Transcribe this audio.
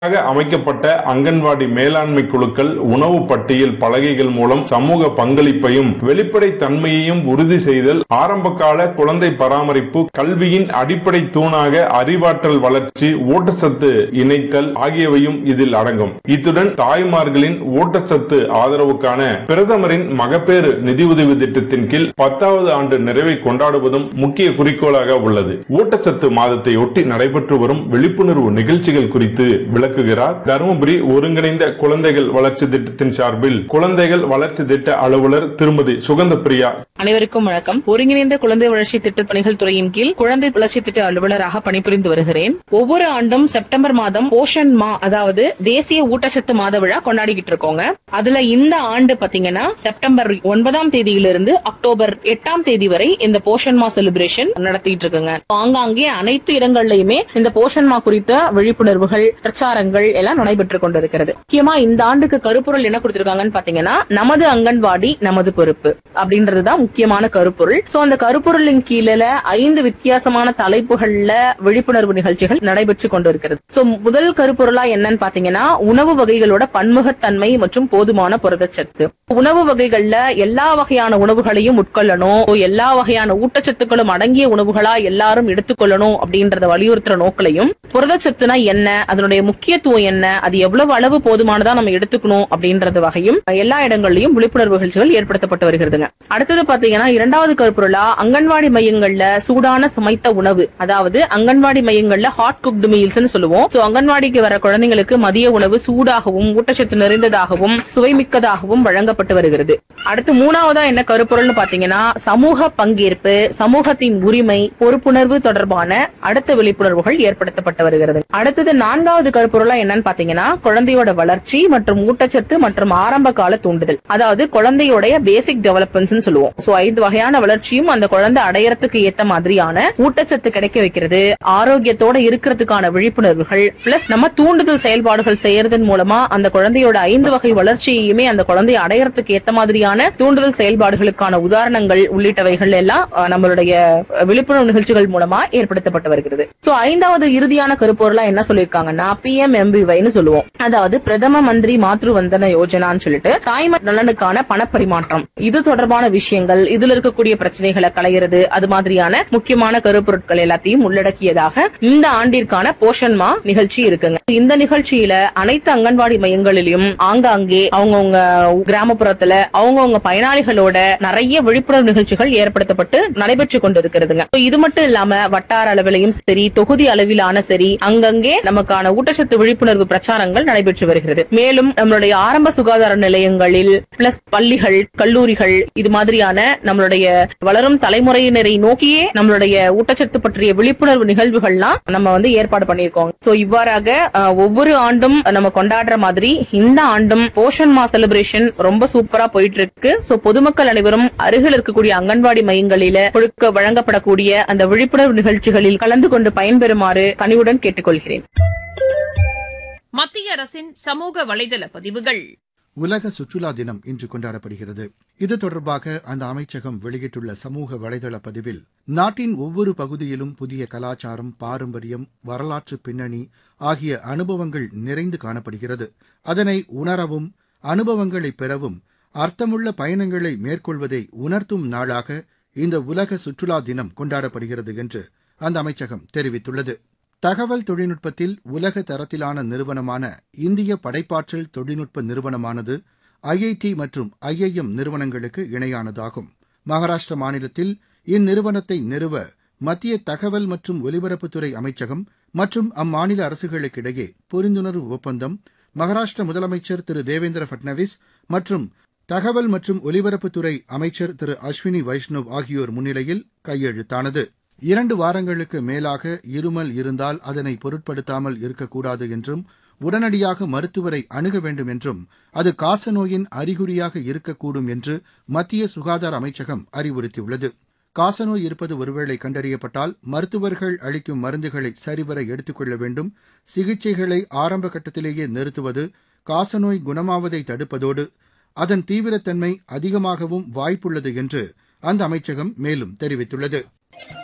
அமைக்கப்பட்ட அங்கன்வாடி மேலாண்மை குழுக்கள் உணவு பட்டியல் பலகைகள் மூலம் சமூக பங்களிப்பையும் வெளிப்படை தன்மையையும் உறுதி செய்தல் ஆரம்பகால குழந்தை பராமரிப்பு கல்வியின் அடிப்படை தூணாக அறிவாற்றல் வளர்ச்சி ஊட்டச்சத்து இணைத்தல் ஆகியவையும் இதில் அடங்கும் இத்துடன் தாய்மார்களின் ஊட்டச்சத்து ஆதரவுக்கான பிரதமரின் மகப்பேறு நிதியுதவி திட்டத்தின் கீழ் பத்தாவது ஆண்டு நிறைவை கொண்டாடுவதும் முக்கிய குறிக்கோளாக உள்ளது ஊட்டச்சத்து மாதத்தை ஒட்டி நடைபெற்று வரும் விழிப்புணர்வு நிகழ்ச்சிகள் குறித்து விளக்குகிறார் தருமபுரி ஒருங்கிணைந்த குழந்தைகள் வளர்ச்சி திட்டத்தின் சார்பில் குழந்தைகள் வளர்ச்சி திட்ட அலுவலர் திருமதி சுகந்த பிரியா அனைவருக்கும் வணக்கம் ஒருங்கிணைந்த குழந்தை வளர்ச்சி திட்ட பணிகள் துறையின் கீழ் குழந்தை வளர்ச்சி திட்ட அலுவலராக பணிபுரிந்து வருகிறேன் ஒவ்வொரு ஆண்டும் செப்டம்பர் மாதம் போஷன் மா அதாவது தேசிய ஊட்டச்சத்து மாத விழா கொண்டாடிக்கிட்டு இருக்கோங்க அதுல இந்த ஆண்டு பாத்தீங்கன்னா செப்டம்பர் ஒன்பதாம் தேதியிலிருந்து அக்டோபர் எட்டாம் தேதி வரை இந்த போஷன் மா செலிப்ரேஷன் நடத்திட்டு இருக்குங்க ஆங்காங்கே அனைத்து இடங்கள்லயுமே இந்த போஷன் மா குறித்த விழிப்புணர்வுகள் பிரச்சாரங்கள் எல்லாம் நடைபெற்றுக் கொண்டிருக்கிறது முக்கியமா இந்த ஆண்டுக்கு கருப்பொருள் என்ன கொடுத்திருக்காங்கன்னு பாத்தீங்கன்னா நமது அங்கன்வாடி நமது பொறுப்பு அப்படின்றதுதான் முக்கியமான கருப்பொருள் சோ அந்த கருப்பொருளின் கீழே ஐந்து வித்தியாசமான தலைப்புகள்ல விழிப்புணர்வு நிகழ்ச்சிகள் நடைபெற்று கொண்டிருக்கிறது சோ முதல் கருப்பொருளா என்னன்னு பாத்தீங்கன்னா உணவு வகைகளோட பன்முகத்தன்மை மற்றும் போதுமான புரதச்சத்து உணவு வகைகள்ல எல்லா வகையான உணவுகளையும் உட்கொள்ளணும் எல்லா வகையான ஊட்டச்சத்துக்களும் அடங்கிய உணவுகளா எல்லாரும் எடுத்துக்கொள்ளணும் அப்படின்றத வலியுறுத்துற நோக்கிலையும் புரதச்சத்துனா என்ன அதனுடைய முக்கியத்துவம் என்ன அது எவ்வளவு அளவு போதுமானதா நம்ம எடுத்துக்கணும் அப்படின்றது வகையும் எல்லா இடங்கள்லயும் விழிப்புணர்வு நிகழ்ச்சிகள் ஏற்படுத்தப்பட்டு வருகிறதுங்க அடுத்தது பாத்தீங்கன்னா இரண்டாவது கருப்பொருளா அங்கன்வாடி மையங்கள்ல சூடான சமைத்த உணவு அதாவது அங்கன்வாடி மையங்கள்ல ஹாட் குக்டு மீல்ஸ் சொல்லுவோம் சோ அங்கன்வாடிக்கு வர குழந்தைங்களுக்கு மதிய உணவு சூடாகவும் ஊட்டச்சத்து நிறைந்ததாகவும் சுவைமிக்கதாகவும் வழங்கப்பட்டு வருகிறது அடுத்து மூணாவதா என்ன கருப்பொருள்னு பாத்தீங்கன்னா சமூக பங்கேற்பு சமூகத்தின் உரிமை பொறுப்புணர்வு தொடர்பான அடுத்த விழிப்புணர்வுகள் ஏற்படுத்தப்பட்டு வருகிறது அடுத்தது நான்காவது கருப்பொருளா என்னன்னு பாத்தீங்கன்னா குழந்தையோட வளர்ச்சி மற்றும் ஊட்டச்சத்து மற்றும் ஆரம்ப கால தூண்டுதல் அதாவது குழந்தையோடைய பேசிக் டெவலப்மெண்ட்ஸ் சொல்லுவோம் சோ ஐந்து வகையான வளர்ச்சியும் அந்த குழந்தை அடையறதுக்கு ஏத்த மாதிரியான ஊட்டச்சத்து கிடைக்க வைக்கிறது ஆரோக்கியத்தோட இருக்கிறதுக்கான விழிப்புணர்வுகள் பிளஸ் நம்ம தூண்டுதல் செயல்பாடுகள் செய்யறதன் மூலமா அந்த குழந்தையோட ஐந்து வகை வளர்ச்சியுமே அந்த குழந்தை அடையறதுக்கு ஏத்த மாதிரியான தூண்டுதல் செயல்பாடுகளுக்கான உதாரணங்கள் உள்ளிட்டவைகள் எல்லாம் அஹ், நம்மளுடைய விழிப்புணர்வு நிகழ்ச்சிகள் மூலமா ஏற்படுத்தப்பட்டு வருகிறது சோ ஐந்தாவது இறுதியான கருப்பொருளா என்ன சொல்லிருக்காங்கன்னா பி எம் எம்பிவைன்னு சொல்லுவோம் அதாவது பிரதம மந்திரி மாத்ரு வந்தன யோஜனான்னு சொல்லிட்டு தாய்மை நலனுக்கான பணப்பரிமாற்றம் இது தொடர்பான விஷயங்கள் இதுல இருக்கக்கூடிய பிரச்சனைகளை களையிறது அது மாதிரியான முக்கியமான கருப்பொருட்கள் எல்லாத்தையும் உள்ளடக்கியதாக இந்த ஆண்டிற்கான போஷன் மா நிகழ்ச்சி இருக்குங்க இந்த நிகழ்ச்சியில அனைத்து அங்கன்வாடி மையங்களிலும் ஆங்காங்கே அவங்கவுங்க கிராமப்புறத்துல அவங்கவுங்க பயனாளிகளோட நிறைய விழிப்புணர்வு நிகழ்ச்சிகள் ஏற்படுத்தப்பட்டு நடைபெற்று கொண்டிருக்கிறதுங்க So, இது மட்டும் இல்லாம வட்டார அளவிலையும் சரி தொகுதி அளவிலான சரி அங்கங்கே நமக்கான ஊட்டச்சத்து விழிப்புணர்வு பிரச்சாரங்கள் நடைபெற்று வருகிறது மேலும் நம்மளுடைய ஆரம்ப சுகாதார நிலையங்களில் பிளஸ் பள்ளிகள் கல்லூரிகள் இது மாதிரியான நம்மளுடைய வளரும் தலைமுறையினரை நோக்கியே நம்மளுடைய ஊட்டச்சத்து பற்றிய விழிப்புணர்வு நிகழ்வுகள்லாம் நம்ம வந்து ஏற்பாடு பண்ணியிருக்கோம் சோ இவ்வாறாக அஹ், ஒவ்வொரு ஆண்டும் நம்ம கொண்டாடுற மாதிரி இந்த ஆண்டும் போஷன் மா செலிப்ரேஷன் ரொம்ப சூப்பரா போயிட்டு இருக்கு சோ பொதுமக்கள் அனைவரும் அருகில் இருக்கக்கூடிய அங்கன்வாடி மையங்களில கொடுக்க வழங்கப்படக்கூடிய அந்த விழிப்புணர்வு நிகழ்ச்சிகளில் கலந்து கொண்டு பயன்பெறுமாறு கனிவுடன் கேட்டுக்கொள்கிறேன் மத்திய அரசின் சமூக வலைதள பதிவுகள் உலக சுற்றுலா தினம் இன்று கொண்டாடப்படுகிறது இது தொடர்பாக அந்த அமைச்சகம் வெளியிட்டுள்ள சமூக வலைதள பதிவில் நாட்டின் ஒவ்வொரு பகுதியிலும் புதிய கலாச்சாரம் பாரம்பரியம் வரலாற்று பின்னணி ஆகிய அனுபவங்கள் நிறைந்து காணப்படுகிறது அதனை உணரவும் அனுபவங்களை பெறவும் அர்த்தமுள்ள பயணங்களை மேற்கொள்வதை உணர்த்தும் நாளாக இந்த உலக சுற்றுலா தினம் கொண்டாடப்படுகிறது என்று அந்த அமைச்சகம் தெரிவித்துள்ளது தகவல் தொழில்நுட்பத்தில் உலக தரத்திலான நிறுவனமான இந்திய படைப்பாற்றல் தொழில்நுட்ப நிறுவனமானது ஐஐடி மற்றும் ஐஐஎம் நிறுவனங்களுக்கு இணையானதாகும் மகாராஷ்டிர மாநிலத்தில் இந்நிறுவனத்தை நிறுவ மத்திய தகவல் மற்றும் ஒலிபரப்புத்துறை அமைச்சகம் மற்றும் அம்மாநில அரசுகளுக்கிடையே புரிந்துணர்வு ஒப்பந்தம் மகாராஷ்டிர முதலமைச்சர் திரு தேவேந்திர பட்னவிஸ் மற்றும் தகவல் மற்றும் ஒலிபரப்புத்துறை அமைச்சர் திரு அஸ்வினி வைஷ்ணவ் ஆகியோர் முன்னிலையில் கையெழுத்தானது இரண்டு வாரங்களுக்கு மேலாக இருமல் இருந்தால் அதனை பொருட்படுத்தாமல் இருக்கக்கூடாது என்றும் உடனடியாக மருத்துவரை அணுக வேண்டும் என்றும் அது காசநோயின் அறிகுறியாக இருக்கக்கூடும் என்று மத்திய சுகாதார அமைச்சகம் அறிவுறுத்தியுள்ளது காசநோய் இருப்பது ஒருவேளை கண்டறியப்பட்டால் மருத்துவர்கள் அளிக்கும் மருந்துகளை சரிவர எடுத்துக்கொள்ள வேண்டும் சிகிச்சைகளை ஆரம்ப கட்டத்திலேயே நிறுத்துவது காசநோய் குணமாவதை தடுப்பதோடு அதன் தீவிரத்தன்மை அதிகமாகவும் வாய்ப்புள்ளது என்று அந்த அமைச்சகம் மேலும் தெரிவித்துள்ளது